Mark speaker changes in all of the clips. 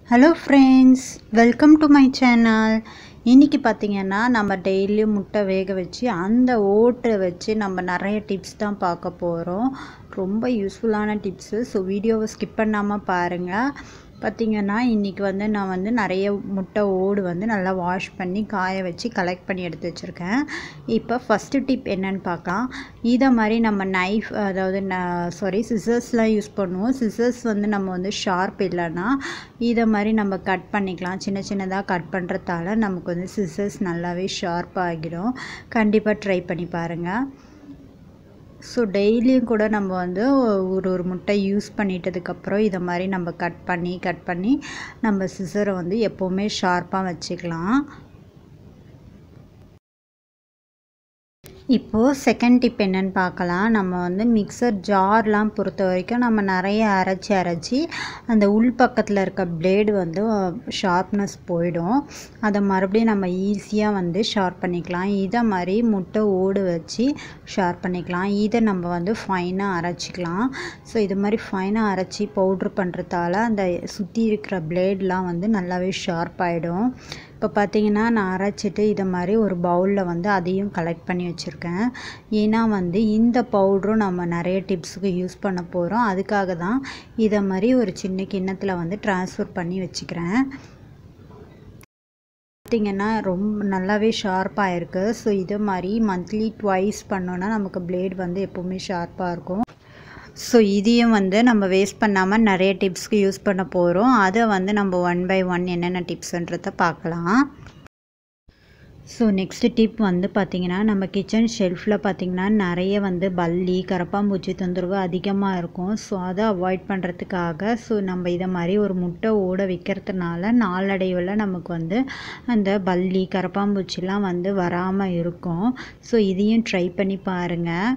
Speaker 1: hello friends welcome to my channel இன்றைக்கி பார்த்தீங்கன்னா நம்ம டெய்லியும் முட்டை வேக வச்சு அந்த ஓட்டை வச்சு நம்ம நிறைய டிப்ஸ் தான் பார்க்க போகிறோம் ரொம்ப யூஸ்ஃபுல்லான டிப்ஸு ஸோ வீடியோவை ஸ்கிப் பண்ணாமல் பாருங்கள் பார்த்திங்கன்னா இன்றைக்கி வந்து நான் வந்து நிறைய முட்டை ஓடு வந்து நல்லா வாஷ் பண்ணி காய வச்சு கலெக்ட் பண்ணி எடுத்து வச்சுருக்கேன் இப்போ ஃபஸ்ட்டு டிப் என்னன்னு பார்க்கலாம் இதை மாதிரி நம்ம நைஃப் அதாவது சாரி சிசர்ஸ்லாம் யூஸ் பண்ணுவோம் சிசர்ஸ் வந்து நம்ம வந்து ஷார்ப் இல்லைன்னா இதை மாதிரி நம்ம கட் பண்ணிக்கலாம் சின்ன சின்னதாக கட் பண்ணுறதால நமக்கு வந்து சிசர்ஸ் நல்லாவே ஷார்ப் ஆகிடும் கண்டிப்பாக ட்ரை பண்ணி பாருங்கள் ஸோ டெய்லியும் கூட நம்ம வந்து ஒரு ஒரு முட்டை யூஸ் பண்ணிட்டதுக்கப்புறம் இதை மாதிரி நம்ம கட் பண்ணி கட் பண்ணி நம்ம சிசரை வந்து எப்போவுமே ஷார்ப்பாக வச்சுக்கலாம் இப்போது செகண்ட் டிப் என்னென்னு பார்க்கலாம் நம்ம வந்து மிக்சர் ஜார்லாம் பொறுத்த வரைக்கும் நம்ம நிறைய அரைச்சி அரைச்சி அந்த உள் பக்கத்தில் இருக்க பிளேடு வந்து ஷார்ப்னஸ் போயிடும் அதை மறுபடியும் நம்ம ஈஸியாக வந்து ஷார்ப் பண்ணிக்கலாம் இதை மாதிரி முட்டை ஓடு வச்சு ஷார்ப் பண்ணிக்கலாம் இதை நம்ம வந்து ஃபைனாக அரைச்சிக்கலாம் ஸோ இது மாதிரி ஃபைனாக அரைச்சி பவுட்ரு பண்ணுறதால அந்த சுற்றி இருக்கிற பிளேட்லாம் வந்து நல்லாவே ஷார்ப் ஆகிடும் இப்போ பார்த்தீங்கன்னா நான் அரைச்சிட்டு இதை மாதிரி ஒரு பவுலில் வந்து அதையும் கலெக்ட் பண்ணி வச்சுருக்கேன் ஏன்னா வந்து இந்த பவுட்ரும் நம்ம நிறைய டிப்ஸுக்கு யூஸ் பண்ண போகிறோம் அதுக்காக தான் இதை மாதிரி ஒரு சின்ன கிண்ணத்தில் வந்து ட்ரான்ஸ்ஃபர் பண்ணி வச்சுக்கிறேன் பார்த்திங்கன்னா ரொம்ப நல்லாவே ஷார்ப்பாக இருக்குது ஸோ இது மாதிரி மந்த்லி ட்வைஸ் பண்ணோன்னா நமக்கு பிளேட் வந்து எப்போவுமே ஷார்ப்பாக இருக்கும் ஸோ இதையும் வந்து நம்ம வேஸ்ட் பண்ணாமல் நிறைய டிப்ஸ்க்கு யூஸ் பண்ண போகிறோம் அதை வந்து நம்ம ஒன் பை ஒன் என்னென்ன டிப்ஸுன்றதை பார்க்கலாம் ஸோ நெக்ஸ்ட்டு டிப் வந்து பார்த்திங்கன்னா நம்ம கிச்சன் ஷெல்ஃபில் பார்த்திங்கன்னா நிறைய வந்து பல்லி கரப்பாம்பூச்சி தொந்தரவு அதிகமாக இருக்கும் ஸோ அதை அவாய்ட் பண்ணுறதுக்காக ஸோ நம்ம இதை மாதிரி ஒரு முட்டை ஓட வைக்கிறதுனால நாளடைவில் நமக்கு வந்து அந்த பல்லி கரப்பாம்பூச்சிலாம் வந்து வராமல் இருக்கும் ஸோ இதையும் ட்ரை பண்ணி பாருங்கள்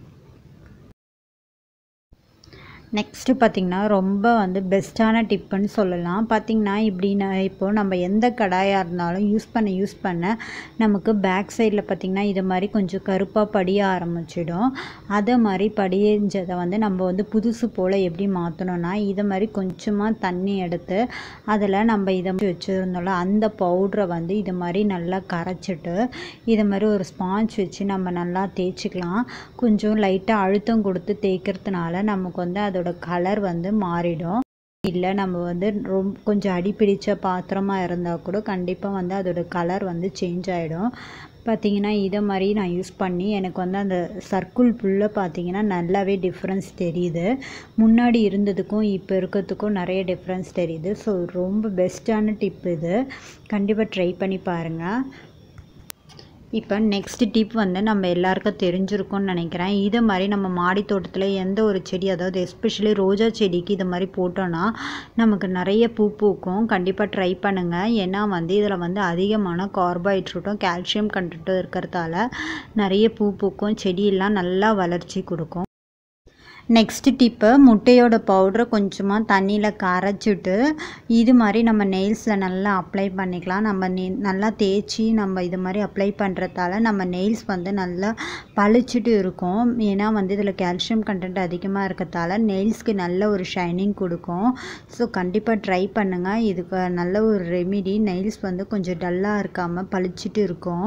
Speaker 1: நெக்ஸ்ட்டு பார்த்திங்கன்னா ரொம்ப வந்து பெஸ்ட்டான டிப்புன்னு சொல்லலாம் பார்த்திங்கன்னா இப்படின்னா இப்போது நம்ம எந்த கடாயாக இருந்தாலும் யூஸ் பண்ண யூஸ் பண்ண நமக்கு பேக் சைடில் பார்த்திங்கன்னா இது மாதிரி கொஞ்சம் கருப்பாக படிய ஆரம்பிச்சிடும் அதை மாதிரி படியஞ்சதை வந்து நம்ம வந்து புதுசு போல் எப்படி மாற்றணும்னா இதை மாதிரி கொஞ்சமாக தண்ணி எடுத்து அதில் நம்ம இதை வச்சுருந்தோம்ல அந்த பவுட்ரை வந்து இது மாதிரி நல்லா கரைச்சிட்டு இது மாதிரி ஒரு ஸ்பாஞ்ச் வச்சு நம்ம நல்லா தேய்ச்சிக்கலாம் கொஞ்சம் லைட்டாக அழுத்தம் கொடுத்து தேய்க்கிறதுனால நமக்கு வந்து அது அதோட கலர் வந்து மாறிடும் இல்லை நம்ம வந்து ரொம்ப கொஞ்சம் அடிப்பிடிச்ச பாத்திரமாக இருந்தால் கூட கண்டிப்பாக வந்து அதோட கலர் வந்து சேஞ்ச் ஆகிடும் பார்த்திங்கன்னா இதை மாதிரி நான் யூஸ் பண்ணி எனக்கு வந்து அந்த சர்க்கிள் ஃபுல்லாக பார்த்திங்கன்னா நல்லாவே டிஃப்ரென்ஸ் தெரியுது முன்னாடி இருந்ததுக்கும் இப்போ இருக்கிறதுக்கும் நிறைய டிஃப்ரென்ஸ் தெரியுது ஸோ ரொம்ப பெஸ்ட்டான டிப் இது கண்டிப்பாக ட்ரை பண்ணி பாருங்கள் இப்போ நெக்ஸ்ட் டிப் வந்து நம்ம எல்லாருக்கும் தெரிஞ்சிருக்கும்னு நினைக்கிறேன் இதை மாதிரி நம்ம மாடி தோட்டத்தில் எந்த ஒரு செடி அதாவது எஸ்பெஷலி ரோஜா செடிக்கு இது மாதிரி போட்டோன்னா நமக்கு நிறைய பூ பூக்கும் கண்டிப்பாக ட்ரை பண்ணுங்கள் ஏன்னா வந்து இதில் வந்து அதிகமான கார்போஹைட்ரேட்டும் கால்சியம் கண்டென்ட்டும் இருக்கிறதால நிறைய பூ பூக்கும் செடியெல்லாம் நல்லா வளர்ச்சி கொடுக்கும் நெக்ஸ்ட் டிப்பு முட்டையோட பவுட்ரை கொஞ்சமாக தண்ணியில் கரைச்சிட்டு இது மாதிரி நம்ம நெயில்ஸில் நல்லா அப்ளை பண்ணிக்கலாம் நம்ம நெ நல்லா தேய்ச்சி நம்ம இது மாதிரி அப்ளை பண்ணுறதால நம்ம நெயில்ஸ் வந்து நல்லா பளிச்சிட்டு இருக்கும் ஏன்னா வந்து இதில் கால்சியம் கண்டென்ட் அதிகமாக இருக்கிறதால நெயில்ஸ்க்கு நல்ல ஒரு ஷைனிங் கொடுக்கும் ஸோ கண்டிப்பாக ட்ரை பண்ணுங்கள் இதுக்கு நல்ல ஒரு ரெமிடி நெயில்ஸ் வந்து கொஞ்சம் டல்லாக இருக்காமல் பளிச்சிட்டு இருக்கும்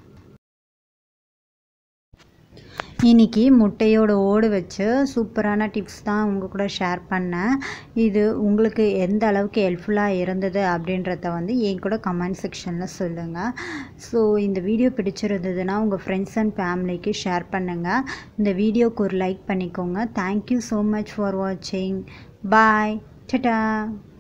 Speaker 1: இன்றைக்கி முட்டையோட ஓடு வச்சு சூப்பரான டிப்ஸ் தான் உங்கள் கூட ஷேர் பண்ணேன் இது உங்களுக்கு எந்த அளவுக்கு ஹெல்ப்ஃபுல்லாக இருந்தது அப்படின்றத வந்து என் கூட கமெண்ட் செக்ஷனில் சொல்லுங்கள் ஸோ இந்த வீடியோ பிடிச்சிருந்ததுன்னா உங்கள் ஃப்ரெண்ட்ஸ் அண்ட் ஃபேமிலிக்கு ஷேர் பண்ணுங்கள் இந்த வீடியோக்கு ஒரு லைக் பண்ணிக்கோங்க தேங்க்யூ ஸோ மச் ஃபார் வாட்சிங் பாய் டட்டா